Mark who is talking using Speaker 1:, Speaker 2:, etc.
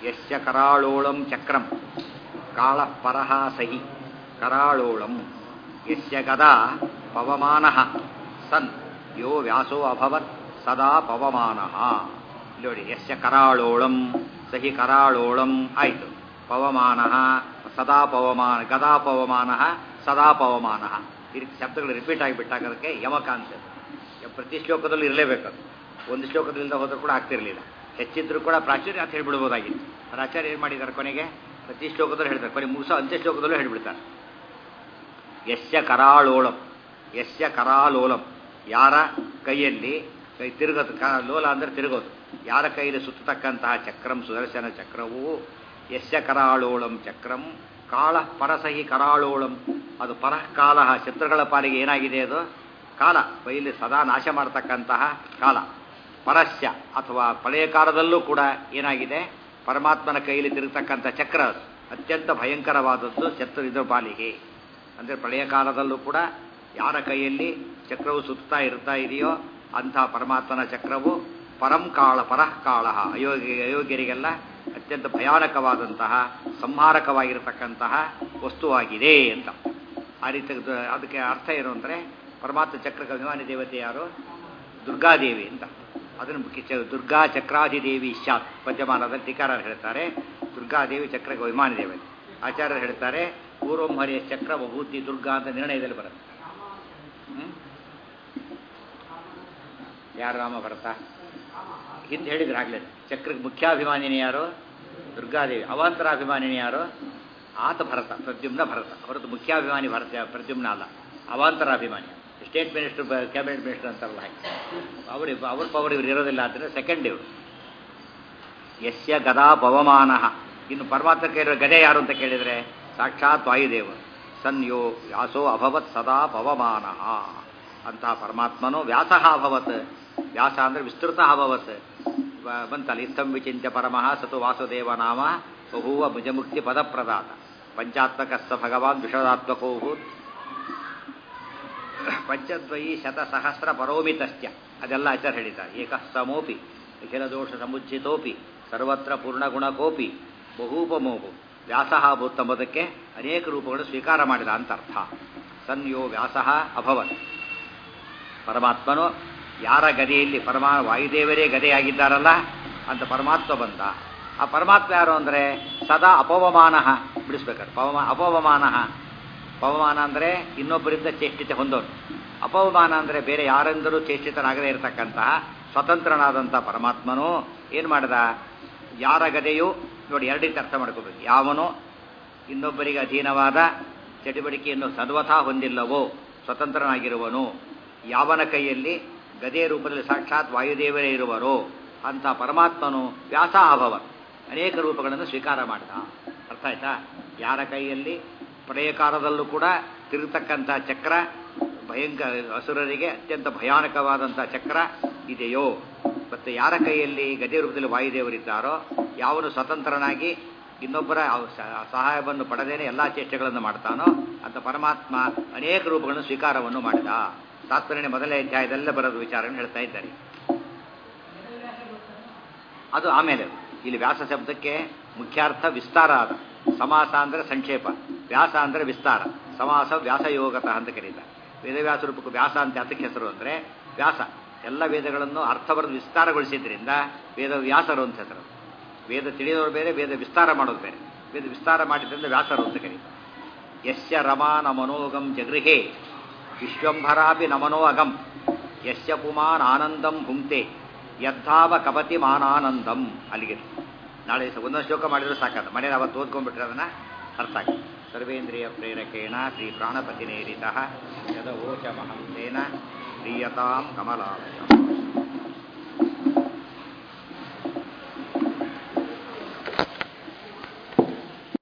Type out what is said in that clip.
Speaker 1: ಯಸ್ಯ ಕರಾಳೋಳಂ ಚಕ್ರಂ ಕಾಳ ಪರಹ ಸಹಿ ಕರಾಳೋಳಂ ಯಸ್ಯ ಗದಾ ಪವಮಾನಃ ಸನ್ ಯೋ ವ್ಯಾಸೋ ಅಭವತ್ ಸದಾ ಪವಮಾನಃ ಇಲ್ಲಿ ನೋಡಿ ಯಸ್ಯ ಕರಾಳೋಳಂ ಸಹಿ ಕರಾಳೋಳಂ ಆಯಿತು ಪವಮಾನಃ ಸದಾ ಪವಮಾನ ಗದಾ ಪವಮಾನಃ ಸದಾ ಪವಮಾನಃ ಈ ರೀತಿ ಶಬ್ದಗಳು ರಿಪೀಟ್ ಆಗಿಬಿಟ್ಟಾಗ ಅದಕ್ಕೆ ಯಮಕ ಅಂತ ಪ್ರತಿ ಶ್ಲೋಕದಲ್ಲೂ ಇರಲೇಬೇಕು ಅದು ಒಂದು ಶ್ಲೋಕದಿಂದ ಹೋದರೂ ಕೂಡ ಆಗ್ತಿರಲಿಲ್ಲ ಹೆಚ್ಚಿದ್ರು ಕೂಡ ಪ್ರಾಚುರ್ಯ ಅಂತ ಹೇಳ್ಬಿಡ್ಬೋದಾಗಿತ್ತು ಅವ್ರ ಆಚಾರ್ಯ ಏನು ಮಾಡಿದ್ದಾರೆ ಕೊನೆಗೆ ಪ್ರತಿ ಶ್ಲೋಕದಲ್ಲೂ ಹೇಳ್ತಾರೆ ಕೊನೆ ಮುಗಿಸೋ ಅಂತ್ಯ ಶ್ಲೋಕದಲ್ಲೂ ಹೇಳ್ಬಿಡ್ತಾರೆ ಯಸ್ಯ ಕರಾಳೋಳಂ ಯಸ್ಯ ಕರಾಲೋಲಂ ಯಾರ ಕೈಯಲ್ಲಿ ಕೈ ತಿರುಗೋದು ಕ ಲೋಲ ಅಂದರೆ ತಿರುಗೋದು ಯಾರ ಕೈಯಲ್ಲಿ ಸುತ್ತತಕ್ಕಂತಹ ಚಕ್ರಂ ಸುದರ್ಶನ ಚಕ್ರವು ಯಸ್ಯ ಕರಾಳೋಳಂ ಚಕ್ರಂ ಕಾಳ ಪರಸಹಿ ಕರಾಳೋಳಂ ಅದು ಪರಃ ಕಾಲ ಶತ್ರುಗಳ ಪಾಲಿಗೆ ಏನಾಗಿದೆ ಅದು ಕಾಲ ಕೈಯಲ್ಲಿ ಸದಾ ನಾಶ ಮಾಡತಕ್ಕಂತಹ ಕಾಲ ಪರಸ್ಯ ಅಥವಾ ಪಳೆಯ ಕಾಲದಲ್ಲೂ ಕೂಡ ಏನಾಗಿದೆ ಪರಮಾತ್ಮನ ಕೈಯಲ್ಲಿ ತಿರುಗತಕ್ಕಂಥ ಚಕ್ರ ಅದು ಅತ್ಯಂತ ಭಯಂಕರವಾದದ್ದು ಶತ್ರು ಇದರ ಪಾಲಿಗೆ ಅಂದರೆ ಪ್ರಳಯ ಕಾಲದಲ್ಲೂ ಕೂಡ ಯಾರ ಕೈಯಲ್ಲಿ ಚಕ್ರವು ಸುತ್ತಾ ಇರ್ತಾ ಇದೆಯೋ ಅಂಥ ಪರಮಾತ್ಮನ ಚಕ್ರವು ಪರಂ ಕಾಳ ಪರಃ ಕಾಳ ಅಯೋಗ್ಯ ಅಯೋಗ್ಯರಿಗೆಲ್ಲ ಅತ್ಯಂತ ಭಯಾನಕವಾದಂತಹ ಸಂಹಾರಕವಾಗಿರತಕ್ಕಂತಹ ವಸ್ತುವಾಗಿದೆ ಅಂತ ಆ ರೀತಿ ಅದಕ್ಕೆ ಅರ್ಥ ಏನು ಅಂದರೆ ಪರಮಾತ್ಮ ಚಕ್ರಕ್ಕೆ ಅಭಿಮಾನಿ ದೇವತೆ ಯಾರು ದುರ್ಗಾದೇವಿ ಅಂತ ಅದನ್ನು ದುರ್ಗಾ ಚಕ್ರಾಧಿದೇವಿ ಶಾತ್ ಪಂಚಮಾನದಲ್ಲಿ ಟೀಕಾರರು ಹೇಳ್ತಾರೆ ದುರ್ಗಾದೇವಿ ಚಕ್ರಕ್ಕೆ ಅಭಿಮಾನಿ ದೇವತೆ ಆಚಾರ್ಯರು ಹೇಳ್ತಾರೆ ಪೂರ್ವಂ ಹರಿಯ ಚಕ್ರ ವಿಭೂತಿ ದುರ್ಗಾ ಅಂತ ನಿರ್ಣಯದಲ್ಲಿ ಬರುತ್ತೆ ಯಾರು ರಾಮ ಭರತ ಹಿಂದೆ ಹೇಳಿದ್ರು ಆಗ್ಲೇ ಚಕ್ರಕ್ಕೆ ಮುಖ್ಯಾಭಿಮಾನಿನಿ ಯಾರು ದುರ್ಗಾದೇವಿ ಅವಾಂತರಾಭಿಮಾನಿನಿ ಯಾರು ಆತ ಭರತ ಪ್ರದ್ಯುಮ್ನ ಭರತ ಹೊರತು ಮುಖ್ಯಾಭಿಮಾನಿ ಭರತ ಪ್ರದ್ಯುಮ್ನ ಅಲ್ಲ ಅವಾಂತರಾಭಿಮಾನಿ ಸ್ಟೇಟ್ ಮಿನಿಸ್ಟರ್ ಕ್ಯಾಬಿನೆಟ್ ಮಿನಿಸ್ಟರ್ ಅಂತಾರಲ್ಲ ಹಾಗೆ ಅವರು ಅವ್ರ ಪವರ್ ಇವ್ರು ಇರೋದಿಲ್ಲ ಅಂದರೆ ಸೆಕೆಂಡ್ ಇವರು ಯಸ್ಯ ಗದಾ ಪವಮಾನ ಇನ್ನು ಪರಮಾತ್ಮ ಕೇಳಿರೋ ಗದೆ ಯಾರು ಅಂತ ಕೇಳಿದರೆ ಸಾಕ್ಷಾತ್ ವಾಯುದೇವ ಸನ್ ಯೋ ವ್ಯಾಸೋ ಅಭವತ್ ಸದಾ ಪವಮಾನ ಅಂತಹ ಪರಮಾತ್ಮನು ವ್ಯಾಸ ಅಭವತ್ ವ್ಯಾಸ ಅಂದರೆ ವಿಸ್ತೃತ ಅಭವತ್ ಬಂತಲ್ಲ ಇತ್ತಂ ವಿಚಿಂತ್ಯ ಪರಮಃ ಸತು ವಾಸುದೇವ ನಾಮ ಬಹೂವ ಭುಜಮುಕ್ತಿ ಪದಪ್ರದಾತ ಪಂಚಾತ್ಮಕಸ್ಸ ಭಗವಾನ್ ವಿಷದಾತ್ಮಕೋಭೂತ್ ಪಂಚದ್ವಯಿ ಶತಸಹಸ್ರ ಪರೋಮಿತಸ್ತ್ಯ ಅದೆಲ್ಲ ಆಚಾರ ಹೇಳಿದ್ದಾರೆ ಏಕಸ್ತಮೋಪಿ ಅಖಿಲದೋಷ ಸಮುಜ್ಜಿತೋಪಿ ಸರ್ವತ್ರ ಪೂರ್ಣಗುಣಕೋಪಿ ಬಹುಪಮೋಪು ವ್ಯಾಸಃ ಭೂತ್ತಂಬುದಕ್ಕೆ ಅನೇಕ ರೂಪಗಳನ್ನು ಸ್ವೀಕಾರ ಮಾಡಿದ ಅಂತ ಅರ್ಥ ಸನ್ಯೋ ವ್ಯಾಸಃ ಅಭವನ್ ಪರಮಾತ್ಮನು ಯಾರ ಗದೆಯಲ್ಲಿ ಪರಮಾ ವಾಯುದೇವರೇ ಗದೆಯಾಗಿದ್ದಾರಲ್ಲ ಅಂತ ಪರಮಾತ್ಮ ಬಂದ ಆ ಪರಮಾತ್ಮ ಯಾರು ಅಂದರೆ ಸದಾ ಅಪವಮಾನ ಬಿಡಿಸ್ಬೇಕಾದ್ರೆ ಪವಮ ಅಪವಮಾನ ಪವಮಾನ ಅಂದರೆ ಇನ್ನೊಬ್ಬರಿಂದ ಚೇಷ್ಟಿತ ಹೊಂದೋನು ಅಪವಮಾನ ಅಂದರೆ ಬೇರೆ ಯಾರೆಂದರೂ ಚೇಷ್ಟಿತನಾಗದೇ ಇರತಕ್ಕಂತಹ ಸ್ವತಂತ್ರನಾದಂಥ ಪರಮಾತ್ಮನು ಏನು ಮಾಡಿದ ಯಾರ ಗದೆಯು ನೋಡಿ ಎರಡು ರೀತಿ ಅರ್ಥ ಮಾಡ್ಕೋಬೇಕು ಯಾವನು ಇನ್ನೊಬ್ಬರಿಗೆ ಅಧೀನವಾದ ಚಟುವಟಿಕೆಯನ್ನು ಸರ್ವಥಾ ಹೊಂದಿಲ್ಲವೋ ಸ್ವತಂತ್ರನಾಗಿರುವನು ಯಾವನ ಕೈಯಲ್ಲಿ ಗದೆಯ ರೂಪದಲ್ಲಿ ಸಾಕ್ಷಾತ್ ವಾಯುದೇವರೇ ಇರುವರೋ ಅಂಥ ಪರಮಾತ್ಮನು ವ್ಯಾಸ ಅಭವ ಅನೇಕ ರೂಪಗಳನ್ನು ಸ್ವೀಕಾರ ಮಾಡಿದ ಅರ್ಥ ಆಯ್ತಾ ಯಾರ ಕೈಯಲ್ಲಿ ಪ್ರಳಯಕಾಲದಲ್ಲೂ ಕೂಡ ತಿರುಗತಕ್ಕಂಥ ಚಕ್ರ ಭಯಂಕರ ಅಸುರರಿಗೆ ಅತ್ಯಂತ ಭಯಾನಕವಾದಂಥ ಚಕ್ರ ಇದೆಯೋ ಮತ್ತು ಯಾರ ಕೈಯಲ್ಲಿ ಗದೆ ರೂಪದಲ್ಲಿ ವಾಯುದೇವರಿದ್ದಾರೋ ಯಾವನು ಸ್ವತಂತ್ರನಾಗಿ ಇನ್ನೊಬ್ಬರ ಸಹಾಯವನ್ನು ಪಡೆದೇನೆ ಎಲ್ಲ ಚೇಷ್ಟೆಗಳನ್ನು ಮಾಡ್ತಾನೋ ಅಂತ ಪರಮಾತ್ಮ ಅನೇಕ ರೂಪಗಳನ್ನು ಸ್ವೀಕಾರವನ್ನು ಮಾಡಿದ ತಾತ್ಪರ್ಯ ಮೊದಲನೇ ಅಧ್ಯಾಯದಲ್ಲೇ ಬರೋದು ವಿಚಾರವನ್ನು ಹೇಳ್ತಾ ಇದ್ದಾರೆ ಅದು ಆಮೇಲೆ ಇಲ್ಲಿ ವ್ಯಾಸ ಶಬ್ದಕ್ಕೆ ಮುಖ್ಯಾರ್ಥ ವಿಸ್ತಾರ ಆದ ಸಮಾಸ ಅಂದರೆ ಸಂಕ್ಷೇಪ ವ್ಯಾಸ ಅಂದರೆ ವಿಸ್ತಾರ ಸಮಾಸ ವ್ಯಾಸಯೋಗತಃ ಅಂತ ಕರೀತಾರೆ ವೇದವ್ಯಾಸ ರೂಪಕ್ಕೆ ವ್ಯಾಸ ಅಂತ ಅದಕ್ಕೆ ಹೆಸರು ಅಂದರೆ ವ್ಯಾಸ ಎಲ್ಲ ವೇದಗಳನ್ನು ಅರ್ಥವರೆದು ವಿಸ್ತಾರಗೊಳಿಸಿದ್ರಿಂದ ವೇದ ವ್ಯಾಸರು ಅಂತ ಹೆಸರು ವೇದ ತಿಳಿಯೋರು ಬೇರೆ ವೇದ ವಿಸ್ತಾರ ಮಾಡೋದು ಬೇರೆ ವೇದ ವಿಸ್ತಾರ ಮಾಡಿದ್ರಿಂದ ವ್ಯಾಸರು ಅಂತ ಕರೀತಾರೆ ಯಸ್ಯ ರಮಾನ ಮನೋಗಂ ಜಗೃಹೇ ವಿಶ್ವಂಭರಾಪಿ ನಮನೋ ಅಗಂ ಯಸ್ಯ ಪುಮಾನ್ ಆನಂದಂ ಭುಂಕ್ತೆ ಯದ್ಧಾವ ಕಪತಿ ಮಾನಾನಂದಂ ಅಲ್ಲಿಗೆ ನಾಳೆ ಒಂದೊಂದು ಶ್ಲೋಕ ಮಾಡಿದ್ರು ಸಾಕದ ಮನೇಲಿ ಅವತ್ತು ಓದ್ಕೊಂಡ್ಬಿಟ್ರೆ ಅದನ್ನ ಅರ್ಥ ಆಗಿ ಸರ್ವೇಂದ್ರಿಯ ಪ್ರೇರಕೇಣ ಶ್ರೀ ಪ್ರಾಣಪತಿ ನೇರಿತ ಯದ ಓಚ ಮಹಂತೇನ ಪ್ರೀಯತಾಂ ಕಮಲಾಲಯ